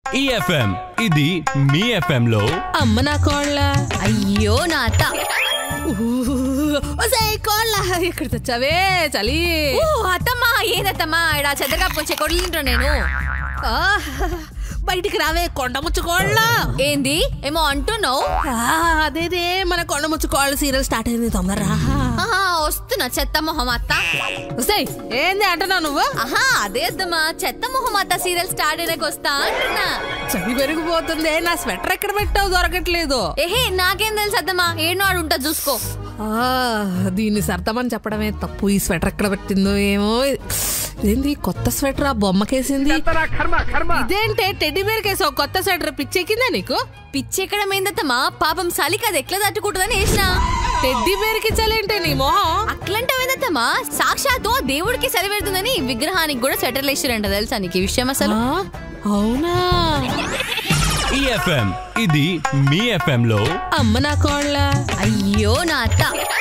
ఈ ఎఫ్ఎం ఇది మీ ఎఫ్ఎం లో అమ్మ నా కోళ్ళ అయ్యో నా అత్త ఒసేయ్ కోళ్ళ ఇక్కడ తెచ్చావే చలి ఓ అత్తమ్మా ఏందత్తమ్మా ఇడా చెద్దగా వచ్చే కొడలు తింటా నేను ఆ, బయటికి రావే కొండ ముచ్చు కోళ్ళ ఏంది ఏమో అంటున్నావు అదేదే మన కొండ ముచ్చు కోళ్ళ సీరియల్ స్టార్ట్ అయింది తొందరరా ఆహా వస్తున్నా చెత్త మొహం అత్త ఒసేయ్ ఏంది అంటున్నావు నువ్వు ఆహా అదే అద్దమ్మా చెత్త మొహం అత్త సీరియల్ స్టార్ట్ అయ్యాక వస్తా అంటున్నా చలి పెరిగిపోతుంది నా స్వెటర్ ఎక్కడ పెట్టావు దొరకట్లేదు ఏహే నాకేం తెలుసు అద్దమ్మా ఏడు నాడు ఉంటా చూసుకో ఆ, దీన్ని సర్దమని చెప్పడమే తప్పు ఈ స్వెటర్ ఎక్కడ పెట్టిందో ఏమో ఏంది కొత్త స్వెటర్ ఆ బొమ్మకేసింది ఇదేంటే టెడ్డీ బేర్ కేసావు కొత్త స్వెటర్ పిచ్చెక్కిందా నీకు పిచ్చెక్కడం ఏందత్తమ్మా పాపం చలికి అది ఎట్లా తట్టుకుంటుందని వేసిన టెడ్డీ బేర్ కి చలేంటే నీ మొహం అట్లంటావేందత్తమ్మా సాక్షాత్తు ఆ దేవుడికి చలి పెడుతుందని విగ్రహానికి కూడా స్వెటర్లు వేసిరంట తెలుసా నీకు ఈ విషయం అసలు ఆ, అవునా ఈ ఎఫ్ఎం ఇది మీ ఎఫ్ఎం లో అమ్మ నా కోళ్ళ అయ్యో నా అత్త